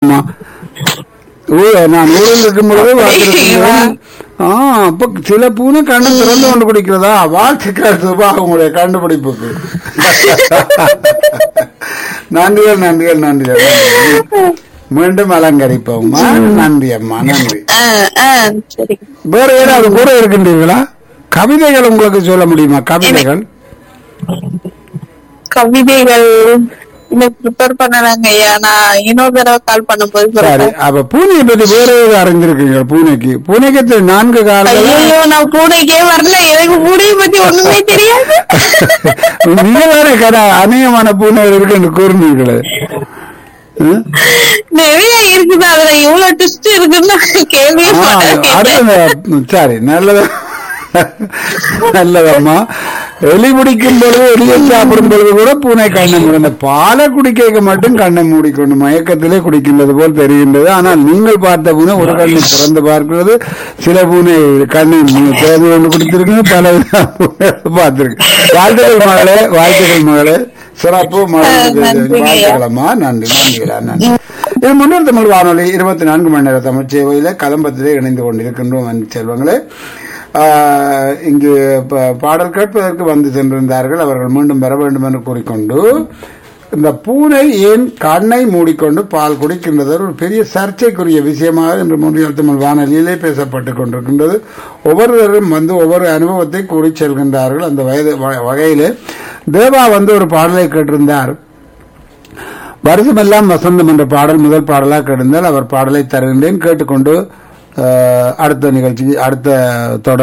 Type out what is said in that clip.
அம்மா ஊ- நான் ஊரில் இருக்கும் பொழுது பார்த்திருக்கிறேன். ஆ அப்ப சில பூனை கண்ணு திறந்து கொண்டு குடிக்கிறதா வாழ்த்துக்கள் சுபா உங்களுடைய கண்டுபிடிப்புக்கு நன்றிகள் நன்றிகள் நன்றிகள் நன்றிகள். மீண்டும் அலங்கரிப்போம்மா நன்றி அம்மா நன்றி ஆ, ஆ, சரி வேற ஏதாவது கூட இருக்கின்றீர்களா கவிதைகள் உங்களுக்கு சொல்ல முடியுமா கவிதைகள் கவிதைகள் இன்னும் ப்ரிப்பேர் பண்ணலாங்க ஐயா நான் இன்னொரு தடவை கால் பண்ணும்போது சரி சொல்றேன் அப்ப பூனையை பத்தி வேற ஏதாவது அறிஞ்சிருக்கீங்க பூனைக்கு பூனைக்கு எத்தனை நான்கு கால்கள் ஐயோ நான் பூனைக்கே வரல எனக்கு பூனையை பத்தி ஒண்ணுமே தெரியாது நீங்க வேற கடை அநேகமான பூனை இருக்குன்னு கூறுனீங்களே ம்? நிறைய இருக்குது அதுல இவ்வளவு ட்விஸ்ட் இருக்குன்னு கேள்வியே ஆ, பட்டேன் அடுத்த சரி நல்லது நல்லதம்மா எலி பிடிக்கும் பொழுது எலியை சாப்பிடும் பொழுது கூட பூனை கண்ணை மூடும் இந்த பாலை குடிக்க மட்டும் கண்ணை மூடிக்கொண்டு மயக்கத்திலே குடிக்கின்றது போல் தெரிகின்றது ஆனால் நீங்கள் பார்த்த பூனை ஒரு கண்ணை திறந்து பார்க்கிறது சில பூனை கண்ணை மூ- திறந்து கொண்டு குடித்திருக்கு பல பூனை பார்த்திருக்கு வாழ்த்துக்கள் மகளே வாழ்த்துக்கள் மகளே சிறப்பு மகளே நன்றிங்க. வாழ்த்துக்களம்மா நன்றி நன்றிகளா நன்றி இது முன்னூறு தமிழ் வானொலி இருபத்தி நான்கு மணி நேர தமிழ் சேவையில கதம்பத்திலே இணைந்து கொண்டிருக்கின்றோம் அன்பு செல்வங்களே ஆஹ், இங்கு ப- பாடல் கேட்பதற்கு வந்து சென்றிருந்தார்கள் அவர்கள் மீண்டும் வர வேண்டும் என்று கூறிக்கொண்டு இந்த பூனை ஏன் கண்ணை மூடிக்கொண்டு பால் குடிக்கின்றது ஒரு பெரிய சர்ச்சைக்குரிய விஷயமாக இன்று முன்னியல் தமிழ் வானொலியிலே பேசப்பட்டுக் கொண்டிருக்கின்றது ஒவ்வொருவரும் வந்து ஒவ்வொரு அனுபவத்தை கூறி செல்கின்றார்கள் அந்த வயது வ- வகையிலே தேவா வந்து ஒரு பாடலை கேட்டிருந்தார் வருஷமெல்லாம் வசந்தம் என்ற பாடல் முதல் பாடலாக கிடந்தால் அவர் பாடலை தருகின்றேன் கேட்டுக்கொண்டு அஹ், அடுத்த நிகழ்ச்சிக்கு அடுத்த தொடர்